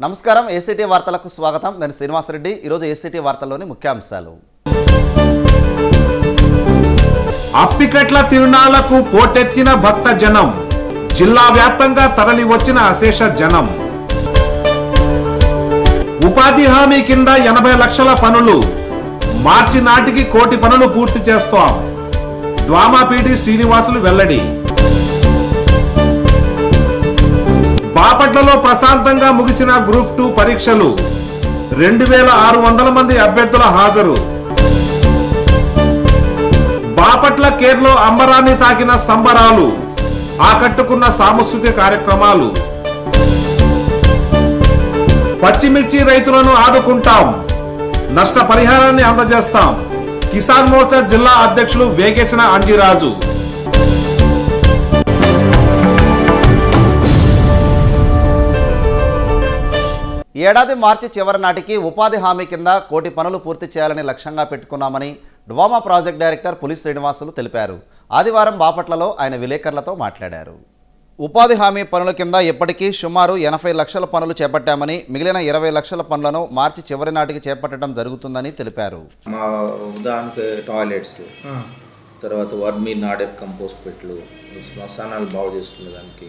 నమస్కారం ఏసీటీ వార్తలకు స్వాగతం నేను శ్రీనివాసరెడ్డి ఈరోజు ఏసీటీ వార్తల్లోని ముఖ్యాంశాలు అప్పికట్ల తిరునాళ్లకు పోటెత్తిన భక్త జనం జిల్లా వ్యాప్తంగా తరలి వచ్చిన అశేష జనం ఉపాధి హామీ కింద ఎనభై లక్షల పనులు మార్చి నాటికి కోటి పనులు పూర్తి చేస్తాం డ్వామాపీటి శ్రీనివాసులు వెల్లడి బాపట్లలో ప్రశాంతంగా ముగిసిన గ్రూప్ టూ పరీక్షలు రెండు వేల ఆరు వందల మంది అభ్యర్థుల హాజరు బాపట్ల కేర్లో అంబరాన్ని తాకిన సంబరాలు ఆకట్టుకున్న సాంస్కృతిక కార్యక్రమాలు పచ్చిమిర్చి రైతులను ఆదుకుంటాం నష్ట పరిహారాన్ని అందజేస్తాం కిసాన్ మోర్చా జిల్లా అధ్యక్షులు వేగేసిన అంజిరాజు ఈ ఏడాది మార్చి చివరి నాటికి ఉపాధి హామీ కింద కోటి పనులు పూర్తి చేయాలని లక్ష్యంగా పెట్టుకున్నామని డ్వామా ప్రాజెక్ట్ డైరెక్టర్ పులి శ్రీనివాసులు తెలిపారు ఆదివారం బాపట్లలో ఆయన విలేకరులతో మాట్లాడారు ఉపాధి హామీ పనుల కింద ఇప్పటికీ సుమారు ఎనభై లక్షల పనులు చేపట్టామని మిగిలిన ఇరవై లక్షల పనులను మార్చి చివరి నాటికి చేపట్టడం జరుగుతుందని తెలిపారు మా ఉదాహరణకి టాయిలెట్స్ తర్వాత వర్మీ నాడెప్ కంపోస్ట్ పెట్లు శ్మశానాలు బాగు చేసుకునే దానికి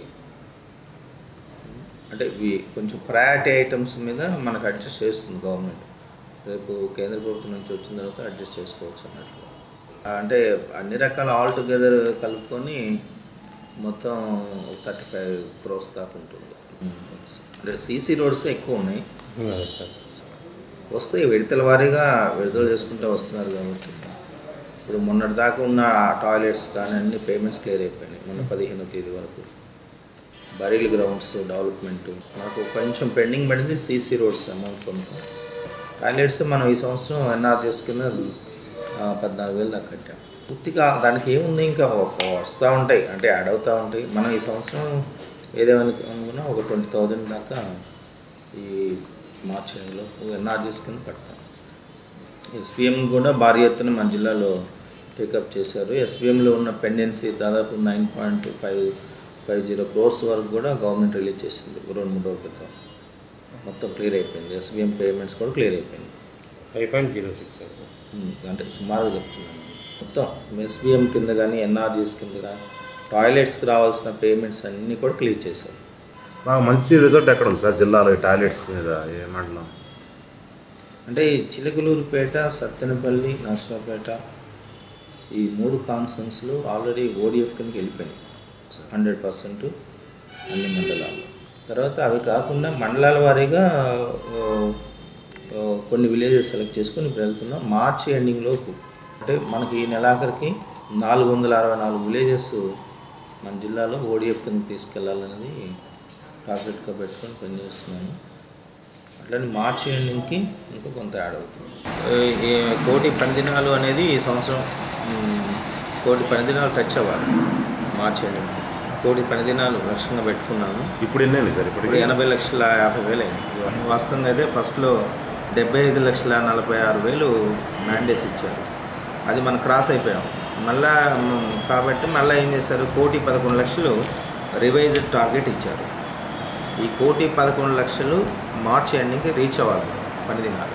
అంటే ఇవి కొంచెం ప్రయారిటీ ఐటమ్స్ మీద మనకు అడ్జస్ట్ చేస్తుంది గవర్నమెంట్ రేపు కేంద్ర ప్రభుత్వం నుంచి వచ్చిన తర్వాత అడ్జస్ట్ చేసుకోవచ్చు అన్నట్లు అంటే అన్ని రకాల ఆల్ టుగెదర్ కలుపుకొని మొత్తం థర్టీ ఫైవ్ క్రోస్ దాకా ఉంటుంది అంటే సీసీ రోడ్స్ ఎక్కువ ఉన్నాయి వస్తాయి విడతల వారీగా విడుదల చేసుకుంటూ వస్తున్నారు కాబట్టి ఇప్పుడు మొన్నటి దాకా ఉన్న ఆ టాయిలెట్స్ కానీ అన్ని పేమెంట్స్ క్లియర్ అయిపోయినాయి మొన్న పదిహేనో తేదీ వరకు బరీల్ గ్రౌండ్స్ డెవలప్మెంట్ మనకు కొంచెం పెండింగ్ పడింది సీసీ రోడ్స్ అమౌంట్ కొంత టాయిలెట్స్ మనం ఈ సంవత్సరం ఎన్ఆర్జెస్ కింద ఆ, పద్నాలుగు వేలు దాకా కట్టాం పూర్తిగా దానికి ఏముంది ఇంకా ఒక వస్తూ ఉంటాయి అంటే యాడ్ అవుతూ ఉంటాయి మనం ఈ సంవత్సరం ఏదేమని అనుకున్నా ఒక ట్వంటీ థౌజండ్ దాకా ఈ మార్చి నెలలో ఎన్ఆర్జీస్ కింద కడతాం ఎస్పీఎం కూడా భారీ ఎత్తున మన జిల్లాలో టేకప్ చేశారు ఎస్పీఎంలో ఉన్న పెండెన్సీ దాదాపు nine point five five zero crores వరకు కూడా గవర్నమెంట్ రిలీజ్ చేసింది ఒక రెండు మూడు రోజుల క్రితం మొత్తం క్లియర్ అయిపోయింది ఎస్బీఎం పేమెంట్స్ కూడా క్లియర్ అయిపోయింది ఫైవ్ పాయింట్ జీరో సిక్స్ ఉమ్, అంటే సుమారుగా చెప్తున్నాను మొత్తం ఎస్బీఎం కింద కానీ ఎన్ఆర్జీస్ కింద కానీ టాయిలెట్స్కి రావాల్సిన పేమెంట్స్ అన్నీ కూడా క్లియర్ చేశారు బాగా మంచి రిజల్ట్ ఎక్కడ ఉంది సార్ జిల్లాలో ఈ టాయిలెట్స్ మీద ఏమంటున్నాం అంటే ఈ చిలకలూరుపేట సత్తెనపల్లి నర్సరావుపేట ఈ మూడు కాన్సన్స్లో ఆల్రెడీ ఓడిఎఫ్ కిందకి వెళ్ళిపోయినాయి హండ్రెడ్ పర్సెంట్ అన్ని మండలాల్లో తర్వాత అవి కాకుండా మండలాల వారీగా ఆ, ఆ, కొన్ని విలేజెస్ సెలెక్ట్ చేసుకొని ఇప్పుడు వెళ్తున్నాం మార్చి ఎండింగ్లోపు అంటే మనకి ఈ నెలాఖరికి నాలుగు వందల అరవై నాలుగు విలేజెస్ మన జిల్లాలో ఓడిఎఫ్ కింద తీసుకెళ్లాలనేది టార్గెట్గా పెట్టుకొని పనిచేస్తున్నాను అట్లనే మార్చి ఎండింగ్కి ఇంకా కొంత యాడ్ అవుతుంది ఈ- ఈ కోటి పని దినాలు అనేది ఈ సంవత్సరం మ్, కోటి పని దినాలు టచ్ అవ్వాలి మార్చి ఎండింగ్ కోటి పని దినాలు లక్ష్యంగా పెట్టుకున్నాము ఇప్పుడు ఎన్ని సార్ ఇప్పుడు ఇప్పుడు ఎనభై లక్షల యాభై వేలు అయింది ఇవన్నీ వాస్తవంగా అయితే ఫస్ట్లో డెబ్బై ఐదు లక్షల నలభై ఆరు వేలు మ్యాండేట్స్ ఇచ్చారు అది మనం క్రాస్ అయిపోయాం మళ్ళా మ్, కాబట్టి మళ్ళీ ఏం చేశారు కోటి పదకొండు లక్షలు రివైజ్డ్ టార్గెట్ ఇచ్చారు ఈ కోటి పదకొండు లక్షలు మార్చి ఎండింగ్కి రీచ్ అవ్వాలి పని దినాలు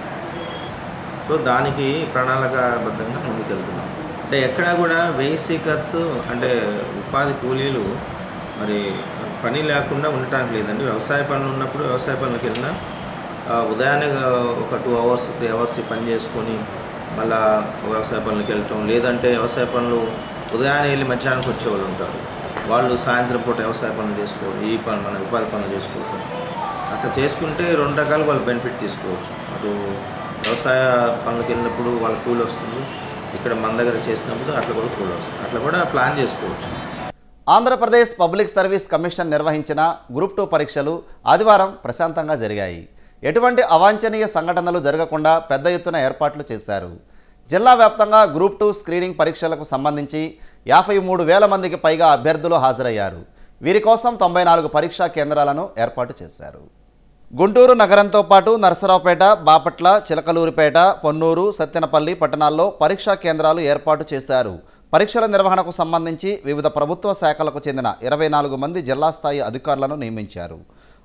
సో దానికి ప్రణాళికాబద్ధంగా ముందుకెళ్తున్నాం అంటే ఎక్కడా కూడా వెయి సీకర్స్ అంటే ఉపాధి కూలీలు మరి పని లేకుండా ఉండటానికి లేదండి వ్యవసాయ పనులు ఉన్నప్పుడు వ్యవసాయ పనులకు వెళ్ళినా ఆ, ఉదయాన్నే ఒక టూ అవర్స్ త్రీ అవర్స్ పని చేసుకొని మళ్ళా వ్యవసాయ పనులకు వెళ్ళటం లేదంటే వ్యవసాయ పనులు ఉదయాన్నే వెళ్ళి మధ్యాహ్నానికి వచ్చేవాళ్ళు ఉంటారు వాళ్ళు సాయంత్రం పూట వ్యవసాయ పనులు చేసుకోవడం ఈ పని మన ఉపాధి పనులు చేసుకోవడం అట్లా చేసుకుంటే రెండు రకాలు వాళ్ళు బెనిఫిట్ తీసుకోవచ్చు అటు వ్యవసాయ పనులకు వెళ్ళినప్పుడు వాళ్ళ కూలి వస్తుంది ఇక్కడ మన దగ్గర చేసినప్పుడు అట్లా కూడా కూలి వస్తుంది అట్లా కూడా ప్లాన్ చేసుకోవచ్చు ఆంధ్రప్రదేశ్ పబ్లిక్ సర్వీస్ కమిషన్ నిర్వహించిన గ్రూప్ టూ పరీక్షలు ఆదివారం ప్రశాంతంగా జరిగాయి ఎటువంటి అవాంఛనీయ సంఘటనలు జరగకుండా పెద్ద ఎత్తున ఏర్పాట్లు చేశారు జిల్లా వ్యాప్తంగా గ్రూప్ టూ స్క్రీనింగ్ పరీక్షలకు సంబంధించి యాభై మూడు వేల మందికి పైగా అభ్యర్థులు హాజరయ్యారు వీరి కోసం తొంభై నాలుగు పరీక్షా కేంద్రాలను ఏర్పాటు చేశారు గుంటూరు నగరంతో పాటు నరసరావుపేట బాపట్ల చిలకలూరిపేట పొన్నూరు సత్తెనపల్లి పట్టణాల్లో పరీక్షా కేంద్రాలు ఏర్పాటు చేశారు పరీక్షల నిర్వహణకు సంబంధించి వివిధ ప్రభుత్వ శాఖలకు చెందిన ఇరవై నాలుగు మంది జిల్లా స్థాయి అధికారులను నియమించారు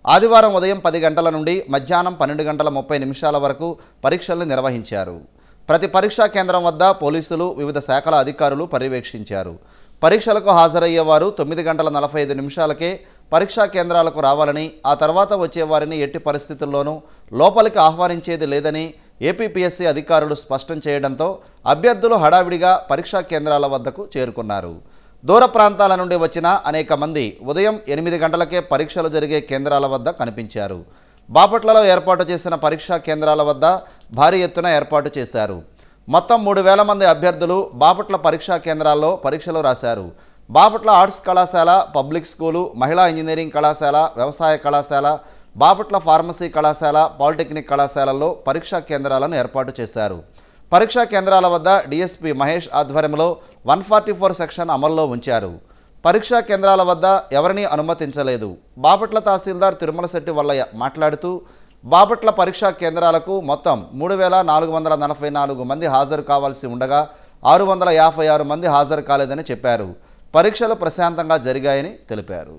ఆదివారం ఉదయం పది గంటల నుండి మధ్యాహ్నం పన్నెండు గంటల ముప్పై నిమిషాల వరకు పరీక్షలు నిర్వహించారు ప్రతి పరీక్షా కేంద్రం వద్ద పోలీసులు వివిధ శాఖల అధికారులు పర్యవేక్షించారు పరీక్షలకు హాజరయ్యేవారు తొమ్మిది గంటల నలభై ఐదు నిమిషాలకే పరీక్షా కేంద్రాలకు రావాలని ఆ తర్వాత వచ్చేవారిని ఎట్టి పరిస్థితుల్లోనూ లోపలికి ఆహ్వానించేది లేదని ఏపీపీఎస్సీ అధికారులు స్పష్టం చేయడంతో అభ్యర్థులు హడావిడిగా పరీక్షా కేంద్రాల వద్దకు చేరుకున్నారు దూర ప్రాంతాల నుండి వచ్చిన అనేక మంది ఉదయం ఎనిమిది గంటలకే పరీక్షలు జరిగే కేంద్రాల వద్ద కనిపించారు బాపట్లలో ఏర్పాటు చేసిన పరీక్షా కేంద్రాల వద్ద భారీ ఎత్తున ఏర్పాటు చేశారు మొత్తం మూడు వేల మంది అభ్యర్థులు బాపట్ల పరీక్షా కేంద్రాల్లో పరీక్షలు రాశారు బాపట్ల ఆర్ట్స్ కళాశాల పబ్లిక్ స్కూలు మహిళా ఇంజనీరింగ్ కళాశాల వ్యవసాయ కళాశాల బాపట్ల ఫార్మసీ కళాశాల పాలిటెక్నిక్ కళాశాలల్లో పరీక్షా కేంద్రాలను ఏర్పాటు చేశారు పరీక్షా కేంద్రాల వద్ద డిఎస్పీ మహేష్ ఆధ్వర్యంలో వన్ ఫార్టీ ఫోర్ సెక్షన్ అమల్లో ఉంచారు పరీక్షా కేంద్రాల వద్ద ఎవరినీ అనుమతించలేదు బాపట్ల తహసీల్దార్ తిరుమల శెట్టి వల్లయ్య మాట్లాడుతూ బాపట్ల పరీక్షా కేంద్రాలకు మొత్తం మూడు వేల నాలుగు వందల నలభై నాలుగు మంది హాజరు కావాల్సి ఉండగా ఆరు వందల యాభై ఆరు మంది హాజరు కాలేదని చెప్పారు పరీక్షలు ప్రశాంతంగా జరిగాయని తెలిపారు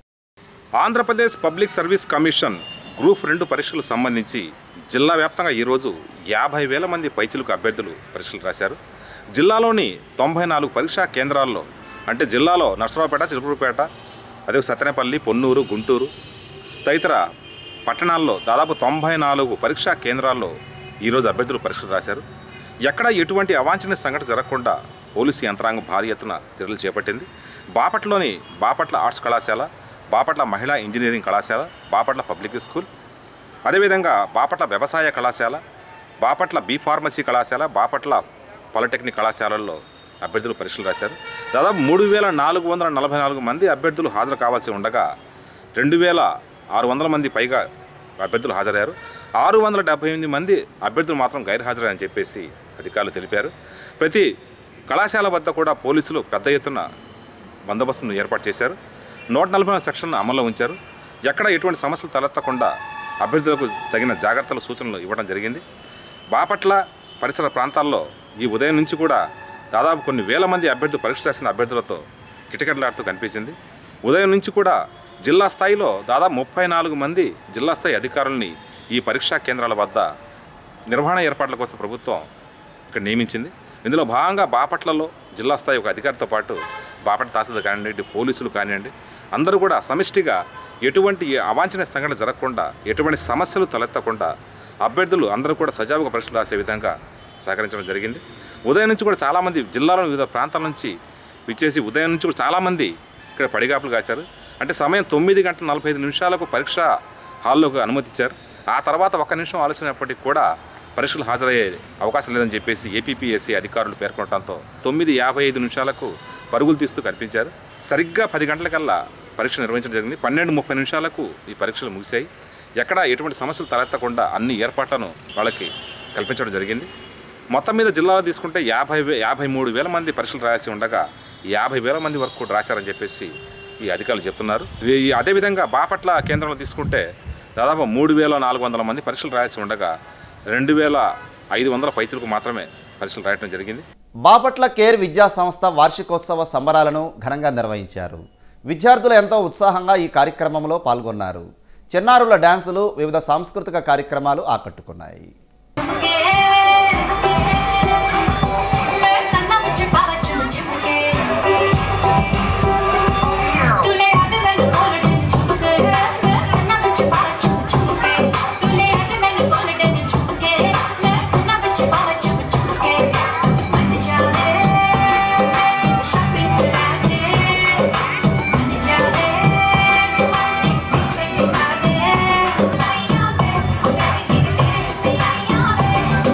Andhra Pradesh public service commission group రెండు పరీక్షలకు సంబంధించి జిల్లా వ్యాప్తంగా ఈరోజు యాభై వేల మంది పైచిలకు అభ్యర్థులు పరీక్షలు రాశారు జిల్లాలోని తొంభై నాలుగు పరీక్షా కేంద్రాల్లో అంటే జిల్లాలో నర్సరావుపేట చిలుకూరుపేట అదే సత్తెనపల్లి పొన్నూరు గుంటూరు తదితర పట్టణాల్లో దాదాపు తొంభై నాలుగు పరీక్షా కేంద్రాల్లో ఈరోజు అభ్యర్థులు పరీక్షలు రాశారు ఎక్కడ ఎటువంటి అవాంఛనీయ సంఘటన జరగకుండా పోలీసు యంత్రాంగం భారీ ఎత్తున చర్యలు చేపట్టింది బాపట్లలోని బాపట్ల ఆర్ట్స్ కళాశాల బాపట్ల మహిళా ఇంజనీరింగ్ కళాశాల బాపట్ల పబ్లిక్ స్కూల్ అదేవిధంగా బాపట్ల వ్యవసాయ కళాశాల బాపట్ల బీ ఫార్మసీ కళాశాల బాపట్ల పాలిటెక్నిక్ కళాశాలల్లో అభ్యర్థులు పరీక్షలు రాశారు దాదాపు మూడు వేల నాలుగు వందల నలభై నాలుగు మంది అభ్యర్థులు హాజరు కావాల్సి ఉండగా రెండు వేల ఆరు వందల మంది పైగా అభ్యర్థులు హాజరయ్యారు ఆరు వందల డెబ్బై ఎనిమిది మంది అభ్యర్థులు మాత్రం గైర్హాజరని చెప్పేసి అధికారులు తెలిపారు ప్రతి కళాశాల వద్ద కూడా పోలీసులు పెద్ద ఎత్తున బందోబస్తును ఏర్పాటు చేశారు నూట నలభై నాలుగు సెక్షన్ అమల్లో ఉంచారు ఎక్కడ ఎటువంటి సమస్యలు తలెత్తకుండా అభ్యర్థులకు తగిన జాగ్రత్తల సూచనలు ఇవ్వడం జరిగింది బాపట్ల పరిసర ప్రాంతాల్లో ఈ ఉదయం నుంచి కూడా దాదాపు కొన్ని వేల మంది అభ్యర్థులు పరీక్ష రాసిన అభ్యర్థులతో కిటకిటలాడుతూ కనిపించింది ఉదయం నుంచి కూడా జిల్లా స్థాయిలో దాదాపు ముప్పై నాలుగు మంది జిల్లా స్థాయి అధికారుల్ని ఈ పరీక్షా కేంద్రాల వద్ద నిర్వహణ ఏర్పాట్ల కోసం ప్రభుత్వం ఇక్కడ నియమించింది ఇందులో భాగంగా బాపట్లలో జిల్లా స్థాయి ఒక అధికారితో పాటు బాపట్ల తహసీల్దార్ కానివ్వండి ఇటు పోలీసులు కానివ్వండి అందరూ కూడా సమిష్టిగా ఎటువంటి అవాంఛనీయ సంఘటన జరగకుండా ఎటువంటి సమస్యలు తలెత్తకుండా అభ్యర్థులు అందరూ కూడా సజావుగా పరీక్షలు రాసే విధంగా సహకరించడం జరిగింది ఉదయం నుంచి కూడా చాలామంది జిల్లాలో వివిధ ప్రాంతాల నుంచి విచ్చేసి ఉదయం నుంచి కూడా చాలామంది ఇక్కడ పడిగాపులు కాశారు అంటే సమయం తొమ్మిది గంటల నలభై ఐదు నిమిషాలకు పరీక్ష హాల్లోకి అనుమతిచ్చారు ఆ తర్వాత ఒక నిమిషం ఆలస్యమైనప్పటికీ కూడా పరీక్షలు హాజరయ్యే అవకాశం లేదని చెప్పేసి ఏపీపీఎస్సీ అధికారులు పేర్కొనడంతో తొమ్మిది యాభై ఐదు నిమిషాలకు పరుగులు తీస్తూ కనిపించారు సరిగ్గా పది గంటలకల్లా పరీక్ష నిర్వహించడం జరిగింది పన్నెండు ముప్పై నిమిషాలకు ఈ పరీక్షలు ముగిశాయి ఎక్కడ ఎటువంటి సమస్యలు తలెత్తకుండా అన్ని ఏర్పాట్లను వాళ్ళకి కల్పించడం జరిగింది మొత్తం మీద జిల్లాలో తీసుకుంటే యాభై వే యాభై మూడు వేల మంది పరీక్షలు రాయాల్సి ఉండగా యాభై వేల మంది వరకు కూడా రాశారని చెప్పేసి ఈ అధికారులు చెప్తున్నారు ఈ అదేవిధంగా బాపట్ల కేంద్రంలో తీసుకుంటే దాదాపు మూడు వేల నాలుగు వందల మంది పరీక్షలు రాయాల్సి ఉండగా రెండు వేల ఐదు వందల పైచులకు మాత్రమే పరీక్షలు రాయడం జరిగింది బాపట్ల కేర్ విద్యా సంస్థ వార్షికోత్సవ సంబరాలను ఘనంగా నిర్వహించారు విద్యార్థులు ఎంతో ఉత్సాహంగా ఈ కార్యక్రమంలో పాల్గొన్నారు చిన్నారుల డ్యాన్సులు వివిధ సాంస్కృతిక కార్యక్రమాలు ఆకట్టుకున్నాయి చిముకే मैं कन्ना में छिपावा चुम चिमुके तुले हाथ मैंने कोलडे ने चुमके मैं कन्ना में छिपावा चुम चिमुके तुले हाथ मैंने कोलडे ने चुमके मैं कन्ना में छिपावा चुम चिमुके मन जावे शॉपिंग कराने मन जावे तुम्हारी पीछे दिखा दे लाइया पे तेरे तेरे तेरे से लाइया पे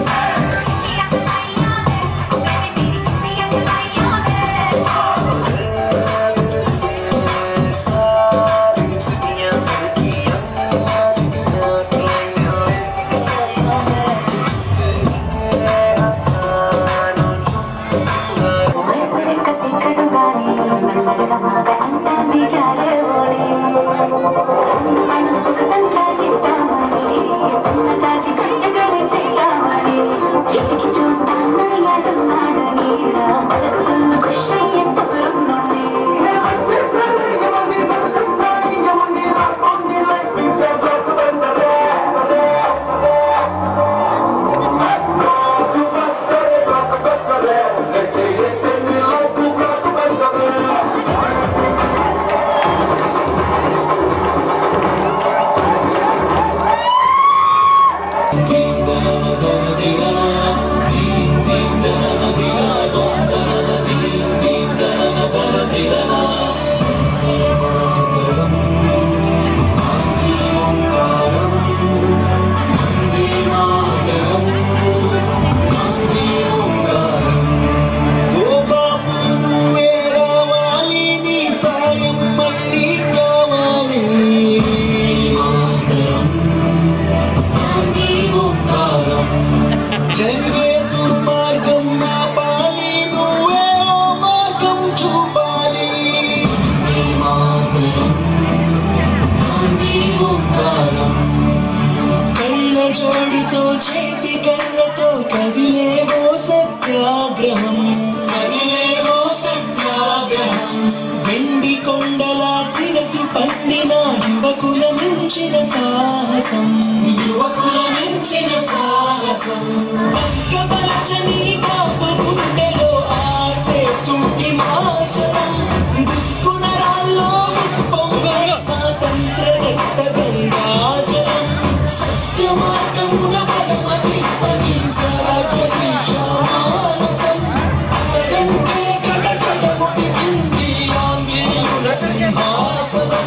ఆగ్రహం కదిలేవో సత్యాగ్రహం వెండి కొండల శిరసి పండిన యువకుల మించిన సాహసం యువకుల మించిన సాహసం పక్కపలచని పాప గుండెలో ఆసే తుంటి మాచలం దుక్కున రాల్లో ఉప్పొంగే స్వాతంత్ర రక్త గంగాజలం సత్యమార్గమున పరమతి పని స్వరాజ్య దీక్షామానసం అతడంటే కటకట కొడిగింది ఆంగ్లేయుల సింహాసనం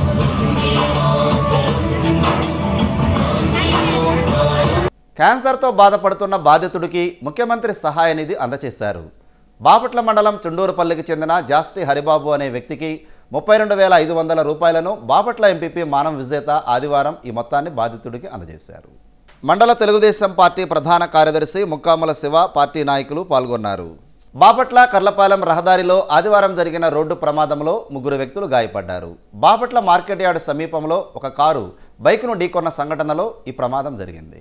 క్యాన్సర్తో బాధపడుతున్న బాధితుడికి ముఖ్యమంత్రి సహాయ నిధి అందజేశారు బాపట్ల మండలం చుండూరుపల్లికి చెందిన జాస్టి హరిబాబు అనే వ్యక్తికి ముప్పై రెండు వేల ఐదు వందల రూపాయలను బాపట్ల ఎంపీపీ మానం విజేత ఆదివారం ఈ మొత్తాన్ని బాధితుడికి అందజేశారు మండల తెలుగుదేశం పార్టీ ప్రధాన కార్యదర్శి ముక్కాముల శివ పార్టీ నాయకులు పాల్గొన్నారు బాపట్ల కర్లపాలెం రహదారిలో ఆదివారం జరిగిన రోడ్డు ప్రమాదంలో ముగ్గురు వ్యక్తులు గాయపడ్డారు బాపట్ల మార్కెట్ యార్డ్ సమీపంలో ఒక కారు బైక్ను ఢీకొన్న సంఘటనలో ఈ ప్రమాదం జరిగింది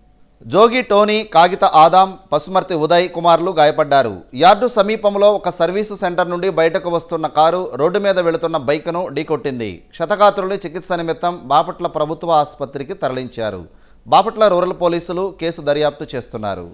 జోగి టోనీ కాగిత ఆదాం పసుమర్తి ఉదయ్ కుమార్లు గాయపడ్డారు యార్డు సమీపంలో ఒక సర్వీసు సెంటర్ నుండి బయటకు వస్తున్న కారు రోడ్డు మీద వెళుతున్న బైక్ను ఢీకొట్టింది క్షతగాత్రుల్ని చికిత్స నిమిత్తం బాపట్ల ప్రభుత్వ ఆసుపత్రికి తరలించారు బాపట్ల రూరల్ పోలీసులు కేసు దర్యాప్తు చేస్తున్నారు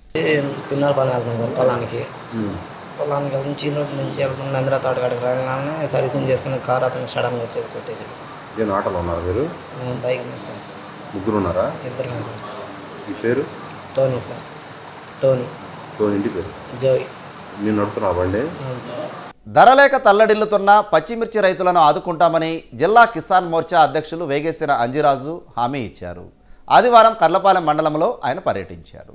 పిన్నల పని వెళ్తాం సార్ పొలానికి పొలానికి వెళ్తాం చీనోటి నుంచి వెళ్తాం నందిరా తోటకాడికి రాగానే సర్వీసింగ్ చేసుకుని కార్ అతను సడన్గా వచ్చేసి కొట్టేసి ఏం ఆటోలో ఉన్నారు మీరు మేము బైక్ మీద సార్ ముగ్గురు ఉన్నారా ఇద్దరుమే సార్ మీ పేరు టోనీ సార్ టోనీ టోన్ ఇంటి పేరు జోయ్ నేను నడుపుతున్నా బండి అవును సార్ ధరలేక తల్లడిల్లుతున్న పచ్చిమిర్చి రైతులను ఆదుకుంటామని జిల్లా కిసాన్ మోర్చా అధ్యక్షులు వేగేసిన అంజిరాజు హామీ ఇచ్చారు ఆదివారం కర్లపాలెం మండలంలో ఆయన పర్యటించారు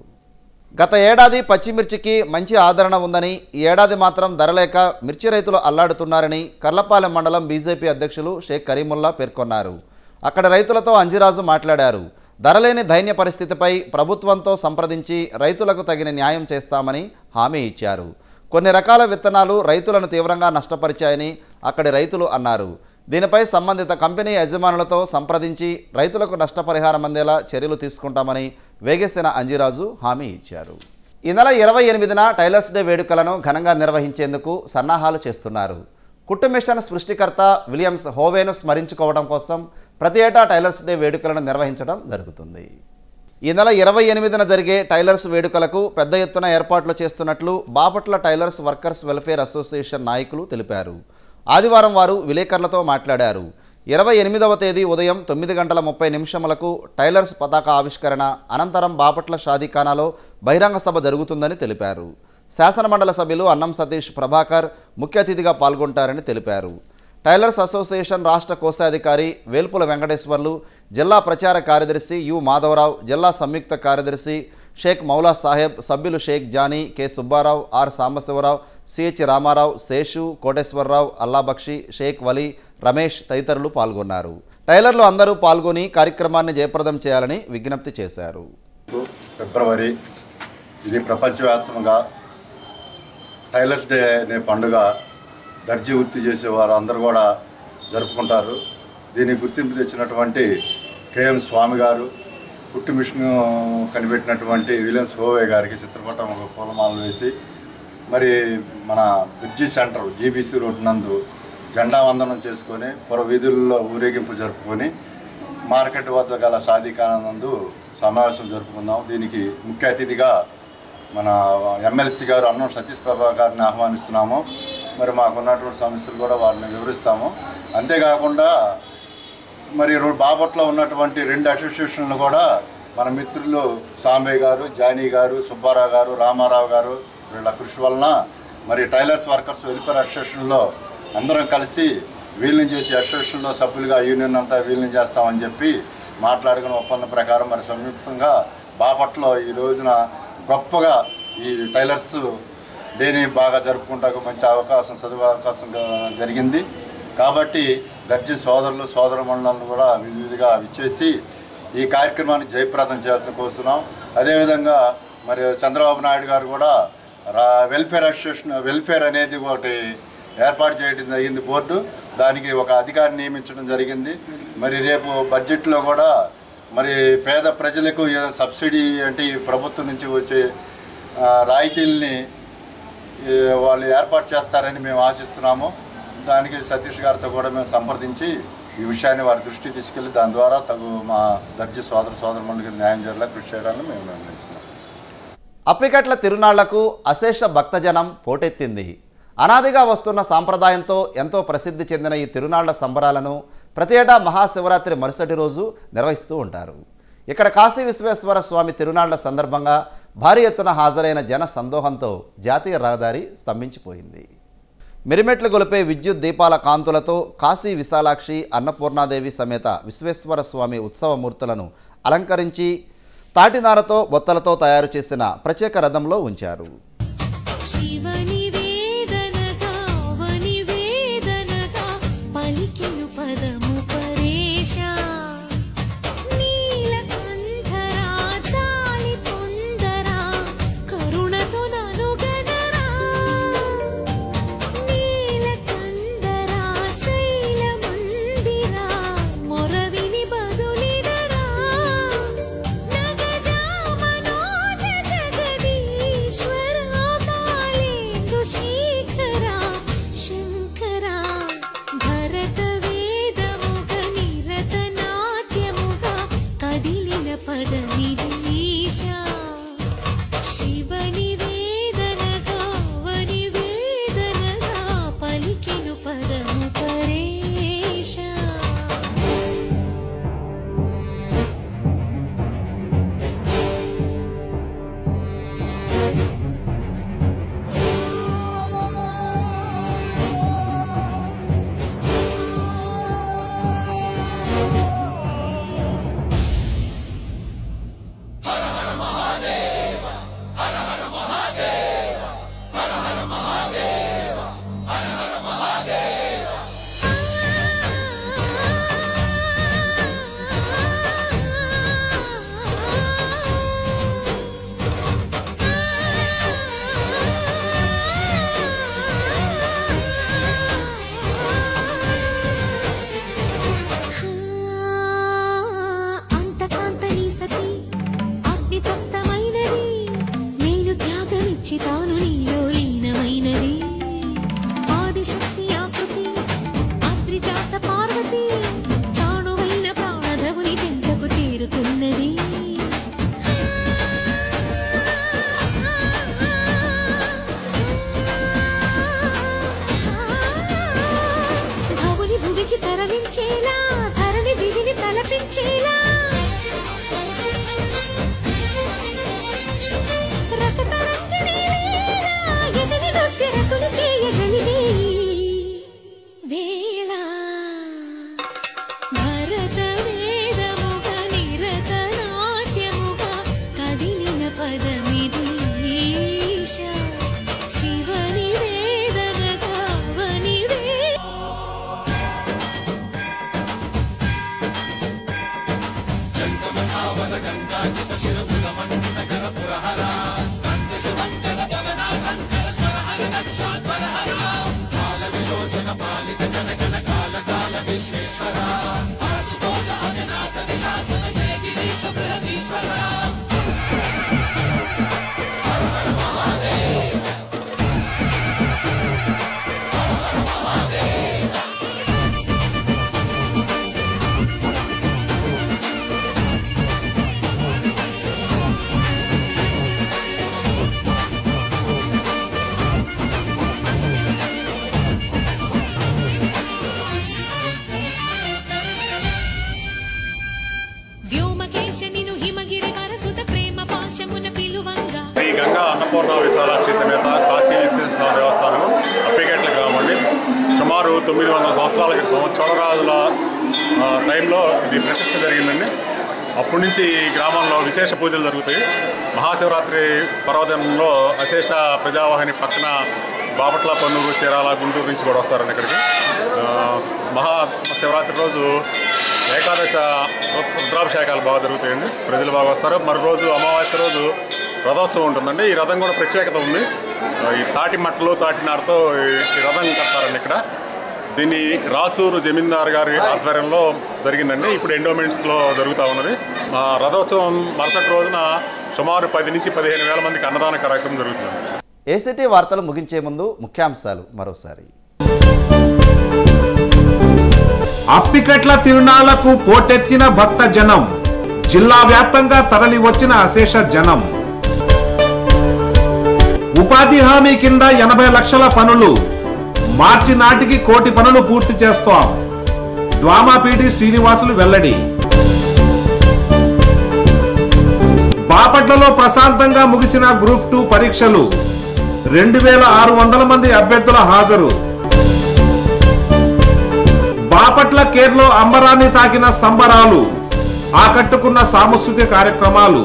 గత ఏడాది పచ్చిమిర్చికి మంచి ఆదరణ ఉందని ఈ ఏడాది మాత్రం ధరలేక మిర్చి రైతులు అల్లాడుతున్నారని కర్లపాలెం మండలం బీజేపీ అధ్యక్షులు షేక్ కరీముల్లా పేర్కొన్నారు అక్కడ రైతులతో అంజిరాజు మాట్లాడారు ధరలేని దైన్య పరిస్థితిపై ప్రభుత్వంతో సంప్రదించి రైతులకు తగిన న్యాయం చేస్తామని హామీ ఇచ్చారు కొన్ని రకాల విత్తనాలు రైతులను తీవ్రంగా నష్టపరిచాయని అక్కడి రైతులు అన్నారు దీనిపై సంబంధిత కంపెనీ యజమానులతో సంప్రదించి రైతులకు నష్టపరిహారం అందేలా చర్యలు తీసుకుంటామని వేగేసిన అంజిరాజు హామీ ఇచ్చారు ఈ నెల ఇరవై ఎనిమిదిన టైలర్స్ డే వేడుకలను ఘనంగా నిర్వహించేందుకు సన్నాహాలు చేస్తున్నారు కుట్టు మిషన్ సృష్టికర్త విలియమ్స్ హోవేను స్మరించుకోవడం కోసం ప్రతి ఏటా టైలర్స్ డే వేడుకలను నిర్వహించడం జరుగుతుంది ఈ నెల ఇరవై ఎనిమిదిన జరిగే టైలర్స్ వేడుకలకు పెద్ద ఎత్తున ఏర్పాట్లు చేస్తున్నట్లు Bapatla tailors workers welfare association నాయకులు తెలిపారు ఆదివారం వారు విలేకరులతో మాట్లాడారు ఇరవై ఎనిమిదవ తేదీ ఉదయం తొమ్మిది గంటల ముప్పై నిమిషములకు టైలర్స్ పతాక ఆవిష్కరణ అనంతరం బాపట్ల షాదీఖానాలో బహిరంగ సభ జరుగుతుందని తెలిపారు శాసనమండలి సభ్యులు అన్నం సతీష్ ప్రభాకర్ ముఖ్య అతిథిగా పాల్గొంటారని తెలిపారు టైలర్స్ అసోసియేషన్ రాష్ట్ర కోశాధికారి వేల్పుల వెంకటేశ్వర్లు జిల్లా ప్రచార కార్యదర్శి యు మాధవరావు జిల్లా సంయుక్త కార్యదర్శి షేక్ మౌలా సాహెబ్ సభ్యులు Shaik Jani K Subbarao R Sambasivarao CH Ramarao Seshu Koteswararao Allabakshi Shaik Vali Ramesh తదితరులు పాల్గొన్నారు టైలర్లు అందరూ పాల్గొని కార్యక్రమాన్ని జయప్రదం చేయాలని విజ్ఞప్తి చేశారు ఫిబ్రవరి ఇది ప్రపంచవ్యాప్తంగా టైలర్స్ డే అనే పండుగ దర్జీ వృత్తి చేసే వారు అందరూ కూడా జరుపుకుంటారు దీనికి గుర్తింపు తెచ్చినటువంటి కేఎం స్వామి గారు కుట్టు మిషన్ కనిపెట్టినటువంటి విలియమ్స్ హోవే గారికి చిత్రపటం ఒక పూలమాలలు వేసి మరి మన బ్రిడ్జి సెంటర్ జీబీసీ రోడ్ నందు జెండా వందనం చేసుకొని పుర వీధుల్లో ఊరేగింపు జరుపుకొని మార్కెట్ వద్ద గల సాధికానందు సమావేశం జరుపుకుందాం దీనికి ముఖ్య అతిథిగా మన ఎమ్మెల్సీ గారు అన్నం సతీష్ ప్రభా గారిని ఆహ్వానిస్తున్నాము మరి మాకున్నటువంటి సమస్యలు కూడా వారిని వివరిస్తాము అంతేకాకుండా మరి రో- బాపట్ల ఉన్నటువంటి రెండు అసోసియేషన్లు కూడా మన మిత్రులు సాంబే గారు జానీ గారు సుబ్బారావు గారు రామారావు గారు వీళ్ళ కృషి వలన మరి టైలర్స్ వర్కర్స్ వెల్ఫేర్ అసోసియేషన్లో అందరం కలిసి వీళ్ళని చేసి అసోసియేషన్లో సభ్యులుగా యూనియన్ అంతా వీళ్ళని చేస్తామని చెప్పి మాట్లాడుకున్న ఒప్పందం ప్రకారం మరి సంయుక్తంగా బాపట్లో ఈ రోజున గొప్పగా ఈ టైలర్స్ డేని బాగా జరుపుకుంటాకు మంచి అవకాశం చదువు అవకాశం గా- జరిగింది కాబట్టి దర్జీ సోదరులు సోదర మండలను కూడా విధిగా ఇచ్చేసి ఈ కార్యక్రమాన్ని జయప్రదం చేయాల్సిన కోరుతున్నాం అదేవిధంగా మరి చంద్రబాబు నాయుడు గారు కూడా రా వెల్ఫేర్ అసోసియేషన్ వెల్ఫేర్ అనేది ఒకటి ఏర్పాటు చేయడం జరిగింది బోర్డు దానికి ఒక అధికారిని నియమించడం జరిగింది మరి రేపు బడ్జెట్లో కూడా మరి పేద ప్రజలకు ఏదో సబ్సిడీ అంటే ఈ ప్రభుత్వం నుంచి వచ్చే ఆ, రాయితీల్ని ఈ వాళ్ళు ఏర్పాటు చేస్తారని మేము ఆశిస్తున్నాము దానికి సతీష్ గారితో కూడా మేము సంప్రదించి ఈ విషయాన్ని వారి దృష్టికి తీసుకెళ్లి దాని ద్వారా తగు మా దర్జీ సోదర సోదరులకు న్యాయం జరిగేలా కృషి చేయాలని మేము నిర్ణయించుకున్నాం అప్పికట్ల తిరునాళ్లకు అశేష భక్తజనం పోటెత్తింది అనాదిగా వస్తున్న సాంప్రదాయంతో ఎంతో ప్రసిద్ధి చెందిన ఈ తిరునాళ్ల సంబరాలను ప్రతి ఏటా మహాశివరాత్రి మరుసటి రోజు నిర్వహిస్తూ ఉంటారు ఇక్కడ కాశీ విశ్వేశ్వర స్వామి తిరునాళ్ల సందర్భంగా భారీ ఎత్తున హాజరైన జన సందోహంతో జాతీయ రహదారి స్తంభించిపోయింది మిరిమెట్లు గొలిపే విద్యుత్ దీపాల కాంతులతో కాశీ విశాలాక్షి అన్నపూర్ణాదేవి సమేత విశ్వేశ్వర స్వామి ఉత్సవమూర్తులను అలంకరించి తాటినారతో బొత్తలతో తయారు చేసిన ప్రత్యేక రథంలో ఉంచారు శివనివేదనగా వనివేదనగా పలికెను పదము పరేశ నీలకంఠరా చాలి పొందరా కరుణతో ననుగనరా నీలకందరా శైలమందిరా మొరవిని బదులిడరా నగజా మనోజ జగదీశ్వరా బాలేందు శేఖరా శంకరా భరత వేదముగ నిరత నాట్యముగా కదిలిన పదమిదీశా శివని వేదనగా వని వేదనగా పలికెను పదము పరేశా అంతకాంతని సతి అగ్నితప్తమైనది నేను త్యాగమిచ్చి తాను నీలో లీనమైనది ఆదిశక్తి ఆకృతి అద్రిజాత పార్వతి తానువైన ప్రాణధవుని చెంతకు చేరుకున్నది భవుని భువికి తరలించేలా ధరణి దివిని తలపించేలా రసతరంగిణి లీలా ఎదిగి నృత్యరతులు చేయగలిగే వేళ భరత వేదముగ నిరత నాట్యముగా కదిలిన పదమిది ఈశా శివని వేదనగా వని వే వ్యోమకేశ నిను హిమగిరి వరసుత ప్రేమ పాశమున పిలువంగా శ్రీ గంగా అన్నపూర్ణ విశాలాక్షి సమేత కాశీ విశ్వేశ్వర దేవస్థానం అప్పిగేట్ల గ్రామం అండి సుమారు తొమ్మిది వందల సంవత్సరాల క్రితం చోళరాజుల ఆ, టైంలో ఇది ప్రతిష్ట జరిగిందండి అప్పటి నుంచి ఈ గ్రామంలో విశేష పూజలు జరుగుతాయి మహాశివరాత్రి పర్వదినంలో అశేష ప్రజావాహిని పక్కన బాపట్ల పన్నూరు చీరాల గుంటూరు నుంచి కూడా వస్తారండి ఇక్కడికి ఆ, మహా శివరాత్రి రోజు ఏకాదశ రుద్రాభిషేకాలు బాగా జరుగుతాయండి ప్రజలు బాగా వస్తారు మరో రోజు అమావాస్య రోజు రథోత్సవం ఉంటుందండి ఈ రథం కూడా ప్రత్యేకత ఉంది ఆ, ఈ తాటి మట్టలు తాటినారతో ఈ ఈ రథం కడతారండి ఇక్కడ దీన్ని రాచూరు జమీందార్ గారి ఆధ్వర్యంలో జరిగిందండి ఇప్పుడు ఎండోమెంట్స్లో జరుగుతూ ఉన్నది ఆ, రథోత్సవం మరుసటి రోజున సుమారు పది నుంచి పదిహేను వేల మందికి అన్నదాన కార్యక్రమం జరుగుతుంది ఏసీటీ వార్తలు ముగించే ముందు ముఖ్యాంశాలు మరోసారి అప్పికట్ల తిరునాళ్లకు పోటెత్తిన భక్త జనం జిల్లా వ్యాప్తంగా తరలి వచ్చిన అశేష జనం ఉపాధి హామీ కింద ఎనభై లక్షల పనులు మార్చి నాటికి కోటి పనులు పూర్తి చేస్తాం డ్వామాపీటి శ్రీనివాసులు వెల్లడి బాపట్లలో ప్రశాంతంగా ముగిసిన గ్రూప్ టూ పరీక్షలు రెండు వేల ఆరు వందల మంది అభ్యర్థుల హాజరు బాపట్ల కేర్లో అంబరాన్ని తాకిన సంబరాలు ఆకట్టుకున్న సాంస్కృతిక కార్యక్రమాలు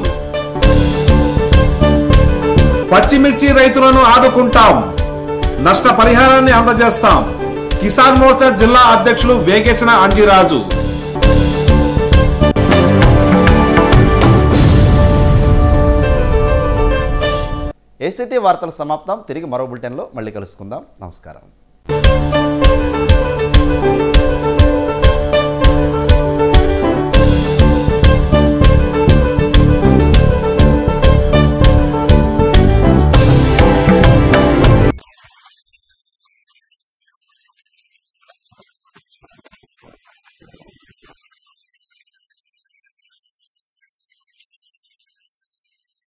పచ్చిమిర్చి రైతులను ఆదుకుంటాం నష్ట పరిహారాన్ని అందజేస్తాం కిసాన్ మోర్చా జిల్లా అధ్యక్షులు వేగేసిన అంజిరాజు ఏసీటీ వార్తలు సమాప్తం తిరిగి మరో బులెటిన్లో మళ్ళీ కలుసుకుందాం నమస్కారం